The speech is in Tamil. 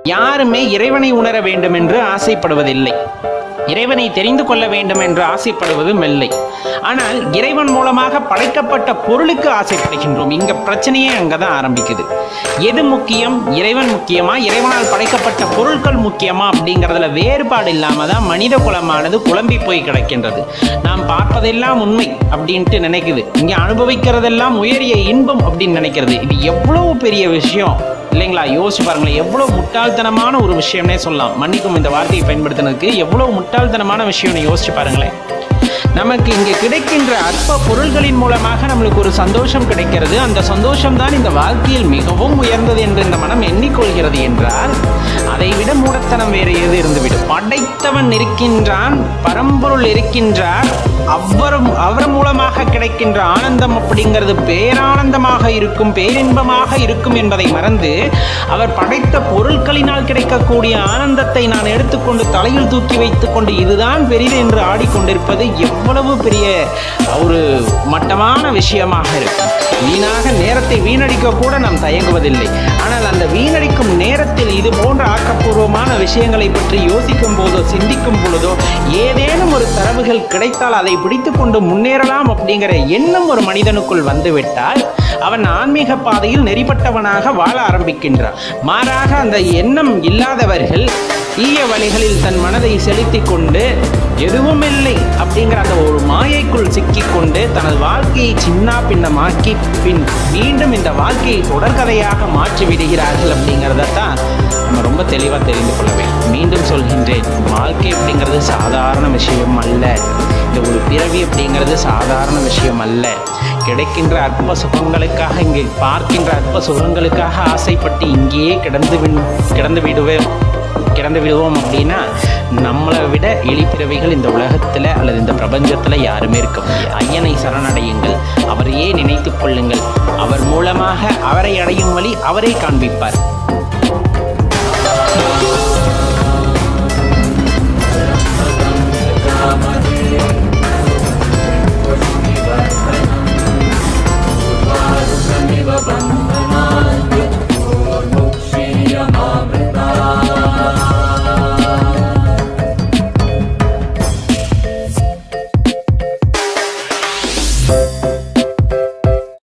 யாருமே இறைவனை உணர வேண்டும் என்று ஆசைப்படுவதில்லை இறைவனை தெரிந்து கொள்ள வேண்டும் என்று ஆசைப்படுவதும் இல்லை ஆனால் இறைவன் மூலமாக படைக்கப்பட்ட பொருளுக்கு ஆசைப்படுகின்றோம் இங்க பிரச்சனையே அங்கதான் ஆரம்பிக்குது எது முக்கியம் இறைவன் முக்கியமா இறைவனால் படைக்கப்பட்ட பொருட்கள் முக்கியமா அப்படிங்கிறதுல வேறுபாடு இல்லாம தான் மனித குலமானது குழம்பி போய் கிடக்கின்றது நாம் பார்ப்பதெல்லாம் உண்மை அப்படின்ட்டு நினைக்குது இங்க அனுபவிக்கிறதெல்லாம் உயரிய இன்பம் அப்படின்னு நினைக்கிறது இது எவ்வளவு பெரிய விஷயம் இல்லைங்களா யோசிச்சு பாருங்களேன் எவ்வளோ முட்டாள்தனமான ஒரு விஷயம்னே சொல்லலாம் மன்னிக்கும் இந்த வார்த்தையை பயன்படுத்தினதுக்கு எவ்வளோ முட்டாள்தனமான விஷயம்னு யோசிச்சு பாருங்களேன் நமக்கு இங்கே கிடைக்கின்ற அற்ப பொருள்களின் மூலமாக நம்மளுக்கு ஒரு சந்தோஷம் கிடைக்கிறது அந்த சந்தோஷம் தான் இந்த வாழ்க்கையில் மிகவும் உயர்ந்தது என்று இந்த மனம் எண்ணிக்கொள்கிறது என்றால் அதை விட மூடத்தனம் வேறு எது இருந்துவிடும் படைத்தவன் இருக்கின்றான் பரம்பொருள் இருக்கின்றார் அவரும் அவர் மூலமாக கிடைக்கின்ற ஆனந்தம் அப்படிங்கிறது பேரானந்தமாக இருக்கும் பேரின்பமாக இருக்கும் என்பதை மறந்து அவர் படைத்த பொருட்களினால் கிடைக்கக்கூடிய ஆனந்தத்தை நான் எடுத்துக்கொண்டு தலையில் தூக்கி வைத்துக்கொண்டு இதுதான் பெரிது என்று ஆடிக்கொண்டிருப்பது எவ்வளவு பெரிய ஒரு மட்டமான விஷயமாக இருக்கும் வீணாக நேரத்தை வீணடிக்க கூட நாம் தயங்குவதில்லை ஆனால் அந்த வீணடிக்கும் நேரத்தில் இது போன்ற ஆக்கப்பூர்வமான விஷயங்களை பற்றி யோசிக்கும் போதோ சிந்திக்கும் பொழுதோ ஏதேனும் ஒரு தரவுகள் கிடைத்தால் அதை பிடித்துக்கொண்டு முன்னேறலாம் அப்படிங்கிற எண்ணம் ஒரு மனிதனுக்குள் வந்துவிட்டால் அவன் ஆன்மீக பாதையில் நெறிப்பட்டவனாக வாழ ஆரம்பிக்கின்றான் மாறாக அந்த எண்ணம் இல்லாதவர்கள் தீய வழிகளில் தன் மனதை செலுத்திக் கொண்டு எதுவும் இல்லை அப்படிங்கிற அந்த ஒரு மாயைக்குள் சிக்கிக்கொண்டு தனது வாழ்க்கையை சின்ன பின்னமாக்கி பின் மீண்டும் இந்த வாழ்க்கையை தொடர்கதையாக மாற்றி விடுகிறார்கள் அப்படிங்கிறத தான் நம்ம ரொம்ப தெளிவாக தெரிந்து கொள்ள வேண்டும் மீண்டும் சொல்கின்றேன் வாழ்க்கை அப்படிங்கிறது சாதாரண விஷயம் அல்ல இந்த ஒரு பிறவி அப்படிங்கிறது சாதாரண விஷயம் அல்ல கிடைக்கின்ற அற்ப சுகங்களுக்காக இங்கே பார்க்கின்ற அற்ப சுகங்களுக்காக ஆசைப்பட்டு இங்கேயே கிடந்து விண்- கிடந்து விடுவேன் கிடந்து விடுவோம் அப்படின்னா நம்மளை விட எளிப்பிறவைகள் இந்த உலகத்தில் அல்லது இந்த பிரபஞ்சத்தில் யாருமே இருக்க முடியாது ஐயனை சரணடையுங்கள் அவரையே நினைத்துக் கொள்ளுங்கள் அவர் மூலமாக அவரை அடையும் வழி அவரே காண்பிப்பார்